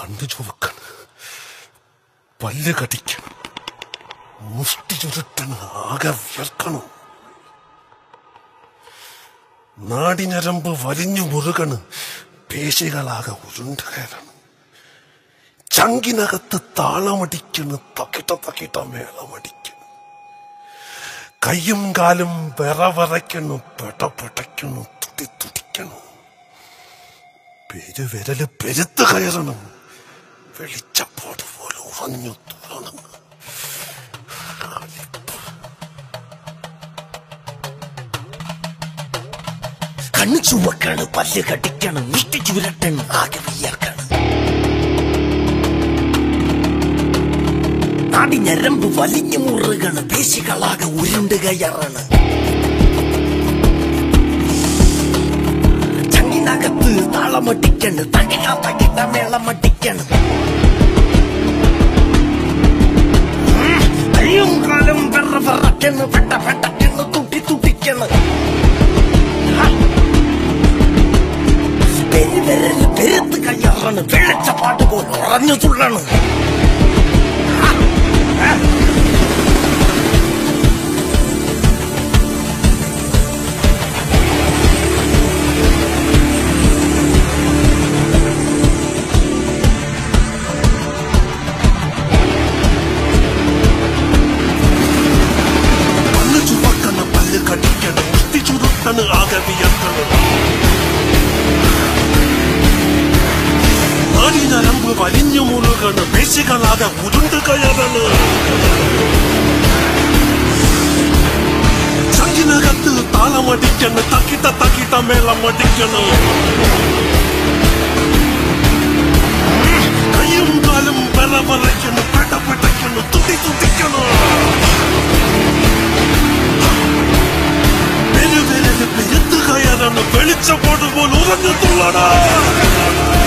കണ്ണു ചുവക്കണം പല്ല് കടിക്കണം മുഷ്ടി ചുരുട്ടണം ആകെ വിയർക്കണം നാടിഞരമ്പ് വലിഞ്ഞു മുറുകണ് പേശികളാകെ ഉരുണ്ട് കയറണം ചങ്കിനകത്ത് താളമടിക്കണ് തക്കിട്ട തക്കിട്ട മേളമടിക്കണ് കയ്യും കാലും വിറവിറയ്ക്കണു പെട പെടയ്ക്കണു തുടി തുടിക്കണു പെരുവിരല് പെരുത്ത് കയറണം വെളിച്ചപ്പാട് പോലെ ഉറഞ്ഞു തുറണം കണ്ണു ചുവക്കാണ് പല്ല് കടിക്കണം മുഷ്ടി ചുരട്ടണം ആകെ വിയർക്കണം നാടി ഞരമ്പ് വലിഞ്ഞു മുറുകണ് പേശികളാകെ ഉരുണ്ട് കയറണ് ചങ്ങിനകത്ത് താളമടിക്കണ് തകിട തകിട മേളമടിക്കണം കയ്യും കാലും വെറ വിറക്കണ് പെട്ട പെട്ടക്കണ് തുട്ടി തുട്ടിക്കണ് പെരുവിരല് പെരുത്ത് കയ്യാറാണ് വെള്ളച്ചപ്പാട്ട് പോലെ ഉറഞ്ഞു തുള്ളണ് കണ്ണു ചുവക്കണ് പല്ല് കടിക്കണം മുഷ്ടി ചുരുട്ടണ് ആകെ വിയർക്കണം നാടിനരമ്പ് വലിഞ്ഞു മുറുകണ് പേശികളാകെ ഉരുണ്ട് കയറണ് ചങ്കിനകത്ത് താളമടിക്കണ് തക്കിട്ട തക്കിട്ട മേളമടിക്കണ് കയ്യും കാലും വിറവിറയ്ക്കണ് പെട പെടയ്ക്കണ് തുടി തുടിക്കണ് പെരുവിരല് പെരുത്ത് കയറണ് വെളിച്ചപ്പാട് പോലെ ഉറഞ്ഞു തുള്ളടാ